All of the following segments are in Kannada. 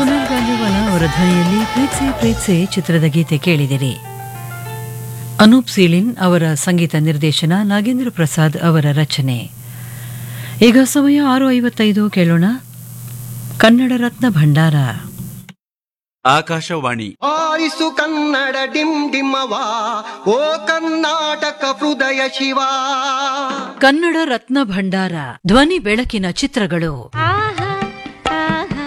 ಸುನಿಲ್ ಗಾಂಧಿವಾಲ ಅವರ ಧ್ವನಿಯಲ್ಲಿ ಪ್ರೀತ್ಸೆ ಪ್ರೀತ್ಸೆ ಚಿತ್ರದ ಗೀತೆ ಕೇಳಿದಿರಿ ಅನೂಪ್ ಸೀಳಿನ್ ಅವರ ಸಂಗೀತ ನಿರ್ದೇಶನ ನಾಗೇಂದ್ರ ಪ್ರಸಾದ್ ಅವರ ರಚನೆ ಈಗ ಸಮಯ ಆರು ಐವತ್ತೈದು ಕೇಳೋಣ ಕನ್ನಡ ರತ್ನ ಭಂಡಾರ ಆಕಾಶವಾಣಿ ಆರಿಸು ಕನ್ನಡ ಡಿಮ್ ಡಿಮ್ಮವ ಓ ಕರ್ನಾಟಕ ಹೃದಯ ಶಿವ ಕನ್ನಡ ರತ್ನ ಭಂಡಾರ ಧ್ವನಿ ಬೆಳಕಿನ ಚಿತ್ರಗಳು ಆಹಾ ಆಹಾ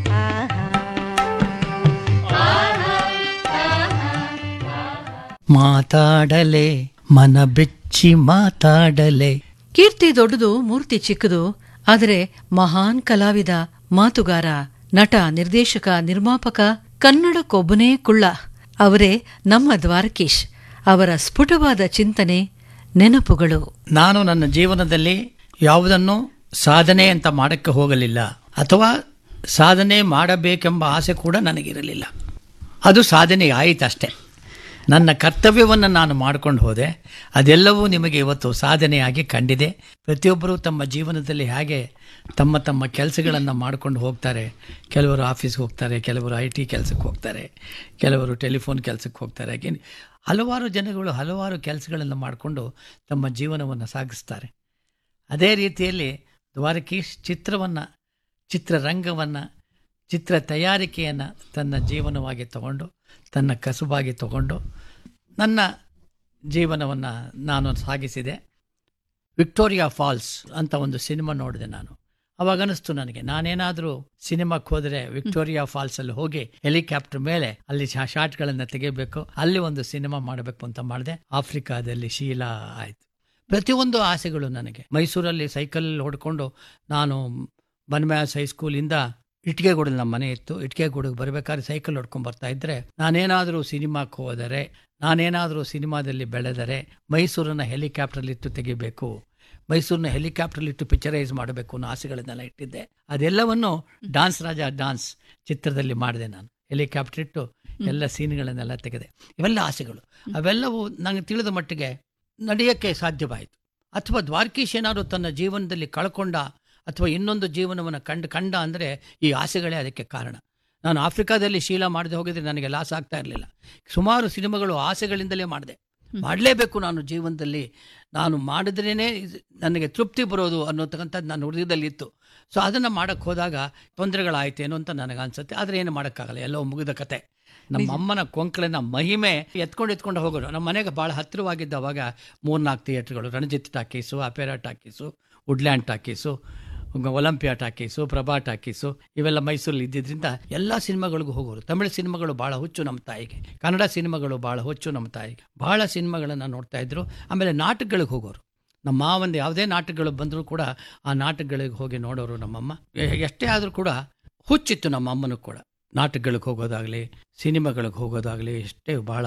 ಮಾತಾಡಲೆ ಮನ ಬೆಚ್ಚಿ ಮಾತಾಡಲೆ ಕೀರ್ತಿ ದೊಡ್ಡದು ಮೂರ್ತಿ ಚಿಕ್ಕದು ಆದರೆ ಮಹಾನ್ ಕಲಾವಿದ ಮಾತುಗಾರ ನಟ ನಿರ್ದೇಶಕ ನಿರ್ಮಾಪಕ ಕನ್ನಡಕ್ಕೊಬ್ಬನೇ ಕುಳ್ಳ ಅವರೇ ನಮ್ಮ ದ್ವಾರಕೀಶ್ ಅವರ ಸ್ಫುಟವಾದ ಚಿಂತನೆ ನೆನಪುಗಳು ನಾನು ನನ್ನ ಜೀವನದಲ್ಲಿ ಯಾವುದನ್ನು ಸಾಧನೆ ಅಂತ ಮಾಡಕ್ಕೆ ಹೋಗಲಿಲ್ಲ ಅಥವಾ ಸಾಧನೆ ಮಾಡಬೇಕೆಂಬ ಆಸೆ ಕೂಡ ನನಗಿರಲಿಲ್ಲ ಅದು ಸಾಧನೆ ಆಯಿತಷ್ಟೇ ನನ್ನ ಕರ್ತವ್ಯವನ್ನು ನಾನು ಮಾಡ್ಕೊಂಡು ಹೋದೆ ಅದೆಲ್ಲವೂ ನಿಮಗೆ ಇವತ್ತು ಸಾಧನೆಯಾಗಿ ಕಂಡಿದೆ ಪ್ರತಿಯೊಬ್ಬರೂ ತಮ್ಮ ಜೀವನದಲ್ಲಿ ಹೇಗೆ ತಮ್ಮ ತಮ್ಮ ಕೆಲಸಗಳನ್ನು ಮಾಡ್ಕೊಂಡು ಹೋಗ್ತಾರೆ ಕೆಲವರು ಆಫೀಸ್ಗೆ ಹೋಗ್ತಾರೆ ಕೆಲವರು ಐ ಟಿ ಕೆಲಸಕ್ಕೆ ಹೋಗ್ತಾರೆ ಕೆಲವರು ಟೆಲಿಫೋನ್ ಕೆಲಸಕ್ಕೆ ಹೋಗ್ತಾರೆ ಹಾಗೆ ಹಲವಾರು ಜನಗಳು ಹಲವಾರು ಕೆಲಸಗಳನ್ನು ಮಾಡಿಕೊಂಡು ತಮ್ಮ ಜೀವನವನ್ನು ಸಾಗಿಸ್ತಾರೆ ಅದೇ ರೀತಿಯಲ್ಲಿ ದ್ವಾರಕೀಶ್ ಚಿತ್ರವನ್ನು ಚಿತ್ರರಂಗವನ್ನು ಚಿತ್ರ ತಯಾರಿಕೆಯನ್ನು ತನ್ನ ಜೀವನವಾಗಿ ತಗೊಂಡು ತನ್ನ ಕಸುಬಾಗಿ ತಗೊಂಡು ನನ್ನ ಜೀವನವನ್ನು ನಾನು ಸಾಗಿಸಿದೆ ವಿಕ್ಟೋರಿಯಾ ಫಾಲ್ಸ್ ಅಂತ ಒಂದು ಸಿನಿಮಾ ನೋಡಿದೆ ನಾನು ಅವಾಗ ಅನಿಸ್ತು ನನಗೆ ನಾನೇನಾದರೂ ಸಿನಿಮಾಕ್ಕೆ ಹೋದರೆ ವಿಕ್ಟೋರಿಯಾ ಫಾಲ್ಸ್ ಅಲ್ಲಿ ಹೋಗಿ ಹೆಲಿಕಾಪ್ಟರ್ ಮೇಲೆ ಅಲ್ಲಿ ಶಾಟ್ಗಳನ್ನು ತೆಗಿಬೇಕು ಅಲ್ಲಿ ಒಂದು ಸಿನಿಮಾ ಮಾಡಬೇಕು ಅಂತ ಮಾಡಿದೆ ಆಫ್ರಿಕಾದಲ್ಲಿ ಶೀಲಾ ಆಯಿತು ಪ್ರತಿಯೊಂದು ಆಸೆಗಳು ನನಗೆ ಮೈಸೂರಲ್ಲಿ ಸೈಕಲ್ ಹೊಡ್ಕೊಂಡು ನಾನು ಬನ್ಮ್ಯಾಸ್ ಹೈಸ್ಕೂಲಿಂದ ಇಟ್ಕೆಗೂಡಲ್ಲಿ ನಮ್ಮ ಮನೆ ಇತ್ತು ಇಟ್ಕೆಗೂಡಿಗೆ ಬರಬೇಕಾದ್ರೆ ಸೈಕಲ್ ಹೊಡ್ಕೊಂಡು ಬರ್ತಾ ಇದ್ರೆ ನಾನೇನಾದರೂ ಸಿನಿಮಾಕ್ಕೆ ಹೋದರೆ ನಾನೇನಾದರೂ ಸಿನಿಮಾದಲ್ಲಿ ಬೆಳೆದರೆ ಮೈಸೂರನ್ನ ಹೆಲಿಕಾಪ್ಟರ್ಲಿ ಇಟ್ಟು ತೆಗಿಬೇಕು ಮೈಸೂರನ್ನ ಹೆಲಿಕಾಪ್ಟರ್ಲಿ ಇಟ್ಟು ಪಿಕ್ಚರೈಸ್ ಮಾಡಬೇಕು ಅನ್ನೋ ಆಸೆಗಳನ್ನೆಲ್ಲ ಇಟ್ಟಿದ್ದೆ ಅದೆಲ್ಲವನ್ನು ಡಾನ್ಸ್ ರಾಜ ಡಾನ್ಸ್ ಚಿತ್ರದಲ್ಲಿ ಮಾಡಿದೆ ನಾನು ಹೆಲಿಕಾಪ್ಟರ್ ಇಟ್ಟು ಎಲ್ಲ ಸೀನ್ಗಳನ್ನೆಲ್ಲ ತೆಗೆದೆ ಇವೆಲ್ಲ ಆಸೆಗಳು ಅವೆಲ್ಲವೂ ನನಗೆ ತಿಳಿದ ಮಟ್ಟಿಗೆ ನಡೆಯೋಕ್ಕೆ ಸಾಧ್ಯವಾಯಿತು ಅಥವಾ ದ್ವಾರಕೀಶ್ ಏನಾದ್ರು ತನ್ನ ಜೀವನದಲ್ಲಿ ಕಳ್ಕೊಂಡ ಅಥವಾ ಇನ್ನೊಂದು ಜೀವನವನ್ನು ಕಂಡು ಕಂಡ ಅಂದರೆ ಈ ಆಸೆಗಳೇ ಅದಕ್ಕೆ ಕಾರಣ ನಾನು ಆಫ್ರಿಕಾದಲ್ಲಿ ಶೀಲ ಮಾಡದೆ ಹೋಗಿದ್ರೆ ನನಗೆ ಲಾಸ್ ಆಗ್ತಾ ಇರಲಿಲ್ಲ ಸುಮಾರು ಸಿನಿಮಾಗಳು ಆಸೆಗಳಿಂದಲೇ ಮಾಡಿದೆ ಮಾಡಲೇಬೇಕು ನಾನು ಜೀವನದಲ್ಲಿ ನಾನು ಮಾಡಿದ್ರೇ ನನಗೆ ತೃಪ್ತಿ ಬರೋದು ಅನ್ನೋತಕ್ಕಂಥದ್ದು ನಾನು ಹೃದಯದಲ್ಲಿ ಇತ್ತು ಸೊ ಅದನ್ನು ಮಾಡೋಕ್ಕೆ ಹೋದಾಗ ತೊಂದರೆಗಳಾಯ್ತೇನೋ ಅಂತ ನನಗೆ ಅನ್ಸುತ್ತೆ ಆದರೆ ಏನು ಮಾಡೋಕ್ಕಾಗಲ್ಲ ಎಲ್ಲೋ ಮುಗಿದ ಕತೆ ನಮ್ಮ ಅಮ್ಮನ ಕೊಂಕಳಿನ ಮಹಿಮೆ ಎತ್ಕೊಂಡು ಎತ್ಕೊಂಡು ಹೋಗೋರು ನಮ್ಮ ಮನೆಗೆ ಭಾಳ ಹತ್ತಿರವಾಗಿದ್ದ ಅವಾಗ ಮೂರ್ನಾಲ್ಕು ಥಿಯೇಟ್ರ್ಗಳು Ranjit talkies Opera talkies Woodland talkies Olympia talkies Prabha talkies ಇವೆಲ್ಲ ಮೈಸೂರಲ್ಲಿ ಇದ್ದಿದ್ರಿಂದ ಎಲ್ಲ ಸಿನಿಮಾಗಳಿಗೂ ಹೋಗೋರು ತಮಿಳು ಸಿನಿಮಾಗಳು ಭಾಳ ಹುಚ್ಚು ನಮ್ಮ ತಾಯಿಗೆ ಕನ್ನಡ ಸಿನಿಮಾಗಳು ಭಾಳ ಹುಚ್ಚು ನಮ್ಮ ತಾಯಿಗೆ ಭಾಳ ಸಿನಿಮಾಗಳನ್ನು ನೋಡ್ತಾ ಇದ್ರು ಆಮೇಲೆ ನಾಟಕಗಳಿಗೆ ಹೋಗೋರು ನಮ್ಮ ಮಾವಂದು ಯಾವುದೇ ನಾಟಕಗಳು ಬಂದರೂ ಕೂಡ ಆ ನಾಟಕಗಳಿಗೆ ಹೋಗಿ ನೋಡೋರು ನಮ್ಮಮ್ಮ ಎ- ಎಷ್ಟೇ ಆದರೂ ಕೂಡ ಹುಚ್ಚಿತ್ತು ನಮ್ಮ ಅಮ್ಮನೂ ಕೂಡ ನಾಟಕಗಳಿಗೆ ಹೋಗೋದಾಗಲಿ ಸಿನಿಮಾಗಳಿಗೆ ಹೋಗೋದಾಗಲಿ ಎಷ್ಟೇ ಭಾಳ